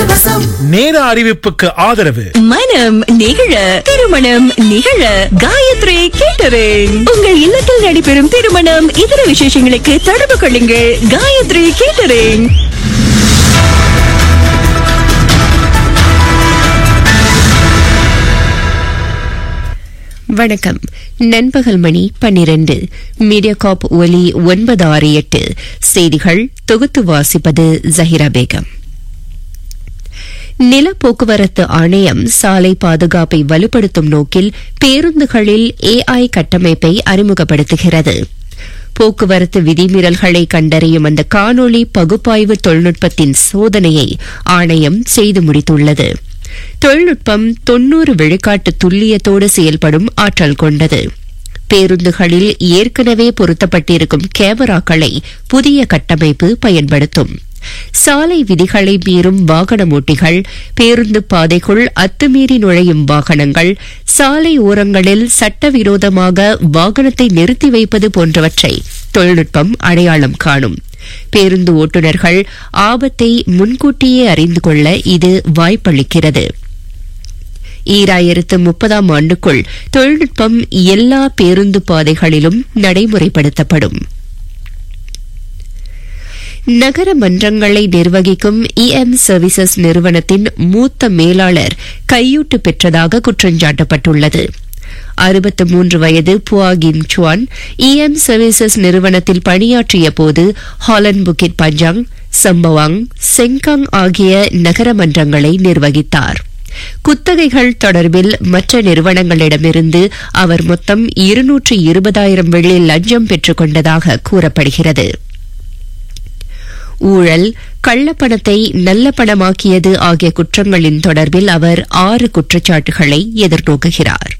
பரவசம் நேர அறிவிப்புக்கு ஆதரவு மனம் நிகழ திருமணம் நிகழ காயத்ரி கேட்டரிங் உங்கள் இல்லத்தில் நடைபெறும் திருமணம் இதர விசேஷங்களுக்கு தொடர்பு கொள்ளுங்கள் காயத்ரி கேட்டரிங் வணக்கம் நண்பகல் மணி பன்னிரண்டு மீடியாகாப் ஒலி ஒன்பது ஆறு எட்டு செய்திகள் தொகுத்து வாசிப்பது ஜஹிரா பேகம் நில போக்குவரத்து ஆணையம் சாலை பாதுகாப்பை வலுப்படுத்தும் நோக்கில் பேருந்துகளில் ஏஐ கட்டமைப்பை அறிமுகப்படுத்துகிறது போக்குவரத்து விதிமீறல்களை கண்டறியும் அந்த காணொளி பகுப்பாய்வு தொழில்நுட்பத்தின் சோதனையை ஆணையம் செய்து முடித்துள்ளது தொழில்நுட்பம் தொன்னூறு விழுக்காட்டு துல்லியத்தோடு செயல்படும் ஆற்றல் கொண்டது பேருந்துகளில் ஏற்கனவே பொருத்தப்பட்டிருக்கும் கேமராக்களை புதிய கட்டமைப்பு பயன்படுத்தும் சாலை விதிகளை மீறும் வாகனமோட்டிகள் பேருந்து பாதைக்குள் அத்துமீறி நுழையும் வாகனங்கள் சாலை ஓரங்களில் சட்டவிரோதமாக வாகனத்தை நிறுத்தி வைப்பது போன்றவற்றை தொழில்நுட்பம் அடையாளம் காணும் பேருந்து ஓட்டுநர்கள் ஆபத்தை முன்கூட்டியே அறிந்து கொள்ள இது வாய்ப்பளிக்கிறது ஈராயிரத்து முப்பதாம் ஆண்டுக்குள் தொழில்நுட்பம் எல்லா பேருந்து பாதைகளிலும் நடைமுறைப்படுத்தப்படும் நகர மன்றங்களை நிர்வகிக்கும் இஎம் சர்வீசஸ் நிறுவனத்தின் மூத்த மேலாளர் கையூட்டு பெற்றதாக குற்றஞ்சாட்டப்பட்டுள்ளது அறுபத்து மூன்று வயது புவாகின் சுவான் இஎம் சர்வீசஸ் நிறுவனத்தில் பணியாற்றிய போது ஹாலண்ட் புக்கிட் பஞ்சாங் சம்பவாங் செங்காங் ஆகிய நகர மன்றங்களை நிர்வகித்தார் குத்தகைகள் தொடர்பில் மற்ற நிறுவனங்களிடமிருந்து அவர் மொத்தம் இருநூற்று இருபதாயிரம் வெள்ளி லஞ்சம் பெற்றுக் கொண்டதாக கூறப்படுகிறது ஊழல் கள்ளப்பணத்தை நல்ல பணமாக்கியது ஆகிய குற்றங்களின் தொடர்பில் அவர் ஆறு குற்றச்சாட்டுகளை எதிர்நோக்குகிறார்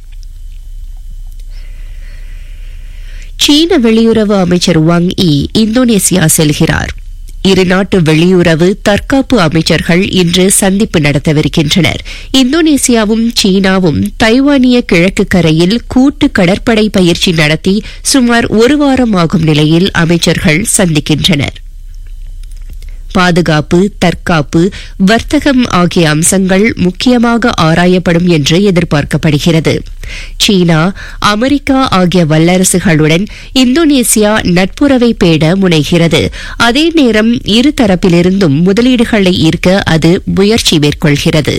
சீன வெளியுறவு அமைச்சர் வாங் இ இந்தோனேசியா செல்கிறார் இருநாட்டு வெளியுறவு தற்காப்பு அமைச்சர்கள் இன்று சந்திப்பு நடத்தவிருக்கின்றனர் இந்தோனேசியாவும் சீனாவும் தைவானிய கிழக்கு கரையில் கூட்டு கடற்படை பயிற்சி நடத்தி சுமார் ஒரு வாரம் ஆகும் நிலையில் அமைச்சர்கள் சந்திக்கின்றனர் பாதுகாப்பு தற்காப்பு வர்த்தகம் ஆகிய அம்சங்கள் முக்கியமாக ஆராயப்படும் என்று எதிர்பார்க்கப்படுகிறது சீனா அமெரிக்கா ஆகிய வல்லரசுகளுடன் இந்தோனேசியா நட்புறவை பேட முனைகிறது அதே நேரம் இருதரப்பிலிருந்தும் முதலீடுகளை ஈர்க்க அது முயற்சி மேற்கொள்கிறது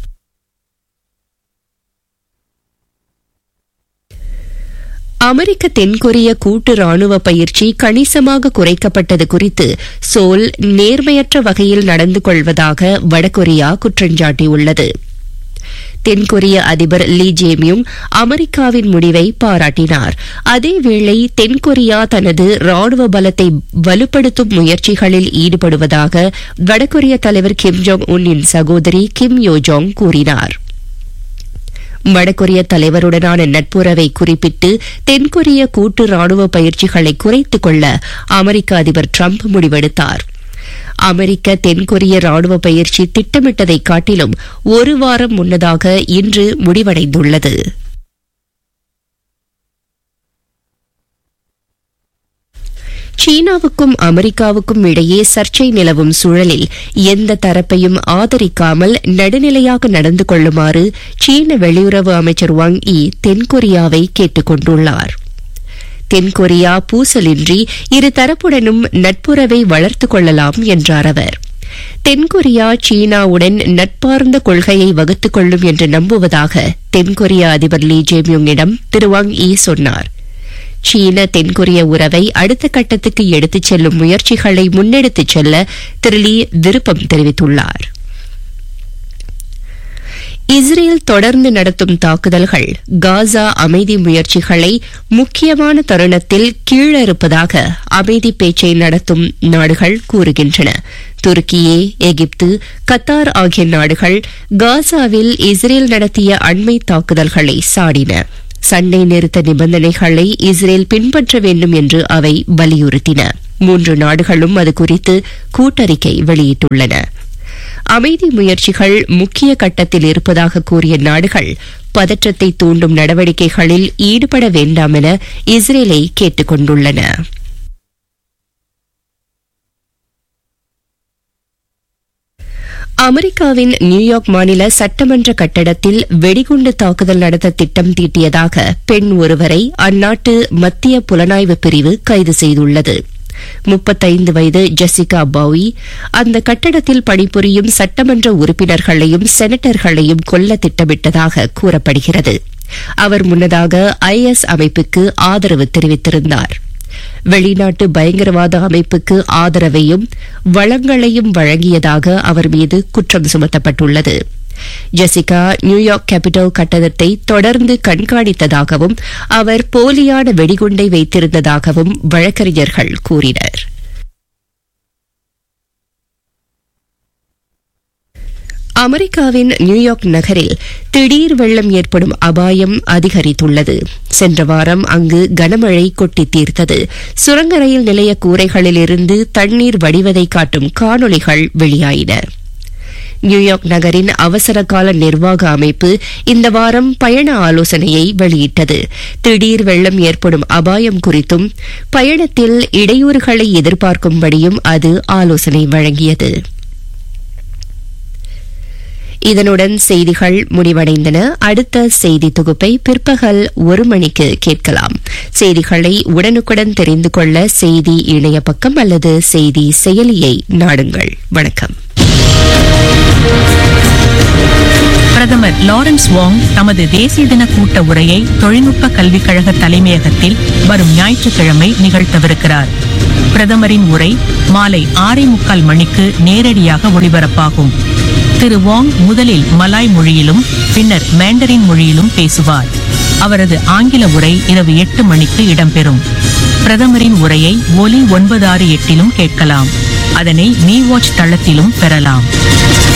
அமெரிக்க தென்கொரிய கூட்டு ராணுவ பயிற்சி கணிசமாக குறைக்கப்பட்டது குறித்து சோல் நேர்மையற்ற வகையில் நடந்து கொள்வதாக வடகொரியா குற்றஞ்சாட்டியுள்ளது தென்கொரிய அதிபர் லீ ஜேமியும் அமெரிக்காவின் முடிவை பாராட்டினார் அதேவேளை தென்கொரியா தனது ராணுவ பலத்தை வலுப்படுத்தும் முயற்சிகளில் ஈடுபடுவதாக வடகொரிய தலைவர் கிம் ஜோங் உன்னின் சகோதரி கிம் யோஜோங் கூறினார் வடகொரிய தலைவருடனான நட்புறவை குறிப்பிட்டு தென்கொரிய கூட்டு ராணுவ பயிற்சிகளை குறைத்துக் கொள்ள அமெரிக்க அதிபர் டிரம்ப் முடிவெடுத்தார் அமெரிக்க தென்கொரிய ராணுவ பயிற்சி திட்டமிட்டதை காட்டிலும் ஒரு வாரம் முன்னதாக இன்று முடிவடைந்துள்ளது சீனாவுக்கும் அமெரிக்காவுக்கும் இடையே சர்ச்சை நிலவும் சூழலில் எந்த தரப்பையும் ஆதரிக்காமல் நடுநிலையாக நடந்து கொள்ளுமாறு சீன வெளியுறவு அமைச்சர் வாங் இ தென்கொரியாவை கேட்டுக் கொண்டுள்ளார் தென்கொரியா பூசலின்றி இரு தரப்புடனும் நட்புறவை வளர்த்துக் கொள்ளலாம் என்றார் அவர் தென்கொரியா சீனாவுடன் நட்பார்ந்த கொள்கையை வகுத்துக் கொள்ளும் என்று நம்புவதாக தென்கொரிய அதிபர் லீ ஜேமியுங்கிடம் திரு வாங் இ சொன்னார் சீன தென்கொரிய உறவை அடுத்த கட்டத்துக்கு எடுத்துச் செல்லும் முயற்சிகளை முன்னெடுத்துச் செல்ல திரு லீ விருப்பம் தெரிவித்துள்ளார் இஸ்ரேல் தொடர்ந்து நடத்தும் தாக்குதல்கள் காசா அமைதி முயற்சிகளை முக்கியமான தருணத்தில் கீழறுப்பதாக அமைதி பேச்சை நடத்தும் நாடுகள் கூறுகின்றன துருக்கியே எகிப்து கத்தார் ஆகிய நாடுகள் காசாவில் இஸ்ரேல் நடத்திய அண்மை தாக்குதல்களை சாடின சண்டை நிறுத்த நிபந்தனைகளை இஸ்ரேல் பின்பற்ற வேண்டும் என்று அவை வலியுறுத்தின மூன்று நாடுகளும் அது குறித்து கூட்டறிக்கை வெளியிட்டுள்ளன அமைதி முயற்சிகள் முக்கிய கட்டத்தில் இருப்பதாக கூறிய நாடுகள் பதற்றத்தை தூண்டும் நடவடிக்கைகளில் ஈடுபட வேண்டாம் என இஸ்ரேலை கேட்டுக் கொண்டுள்ளன அமெரிக்காவின் நியூயார்க் மாநில சட்டமன்ற கட்டடத்தில் வெடிகுண்டு தாக்குதல் நடத்த திட்டம் தீட்டியதாக பெண் ஒருவரை அந்நாட்டு மத்திய புலனாய்வு பிரிவு கைது செய்துள்ளது முப்பத்தைந்து வயது ஜெசிகா பவுய் அந்த கட்டடத்தில் பணிபுரியும் சட்டமன்ற உறுப்பினர்களையும் செனட்டர்களையும் கொல்ல திட்டமிட்டதாக கூறப்படுகிறது அவர் முன்னதாக ஐஎஸ் அமைப்புக்கு ஆதரவு தெரிவித்திருந்தார் வெளிநாட்டு பயங்கரவாத அமைப்புக்கு ஆதரவையும் வளங்களையும் வழங்கியதாக அவர் மீது குற்றம் சுமத்தப்பட்டுள்ளது ஜெசிகா நியூயார்க் கேபிட்டல் கட்டடத்தை தொடர்ந்து கண்காணித்ததாகவும் அவர் போலியான வெடிகுண்டை வைத்திருந்ததாகவும் வழக்கறிஞர்கள் கூறினர் அமெரிக்காவின் நியூயார்க் நகரில் திடீர் வெள்ளம் ஏற்படும் அபாயம் அதிகரித்துள்ளது சென்ற வாரம் அங்கு கனமழை கொட்டி தீர்த்தது சுரங்க ரயில் நிலைய கூரைகளிலிருந்து தண்ணீர் வடிவதை காட்டும் காணொளிகள் வெளியாயின நியூயார்க் நகரின் அவசர கால நிர்வாக அமைப்பு இந்த வாரம் பயண ஆலோசனையை வெளியிட்டது திடீர் வெள்ளம் ஏற்படும் அபாயம் குறித்தும் பயணத்தில் இடையூறுகளை எதிர்பார்க்கும்படியும் அது ஆலோசனை வழங்கியது இதனுடன் செய்திகள் முடிவடைந்தன அடுத்த செய்தி தொகுப்பை பிற்பகல் ஒரு மணிக்கு கேட்கலாம் செய்திகளை உடனுக்குடன் தெரிந்து கொள்ள செய்தி இணைய பக்கம் அல்லது செய்தி செயலியை நாடுங்கள் வணக்கம் பிரதமர் லாரன்ஸ் வாங் தமது தேசிய தின கூட்ட உரையை தொழில்நுட்ப கல்விக் கழக தலைமையகத்தில் வரும் ஞாயிற்றுக்கிழமை நிகழ்த்தவிருக்கிறார் பிரதமரின் உரை மாலை ஆறே முக்கால் மணிக்கு நேரடியாக ஒளிபரப்பாகும் திரு வாங் முதலில் மலாய் மொழியிலும் பின்னர் மேண்டரின் மொழியிலும் பேசுவார் அவரது ஆங்கில உரை இரவு எட்டு மணிக்கு இடம்பெறும் பிரதமரின் உரையை ஒலி ஒன்பது ஆறு எட்டிலும் கேட்கலாம் அதனை மீ வாட்ச் தளத்திலும் பெறலாம்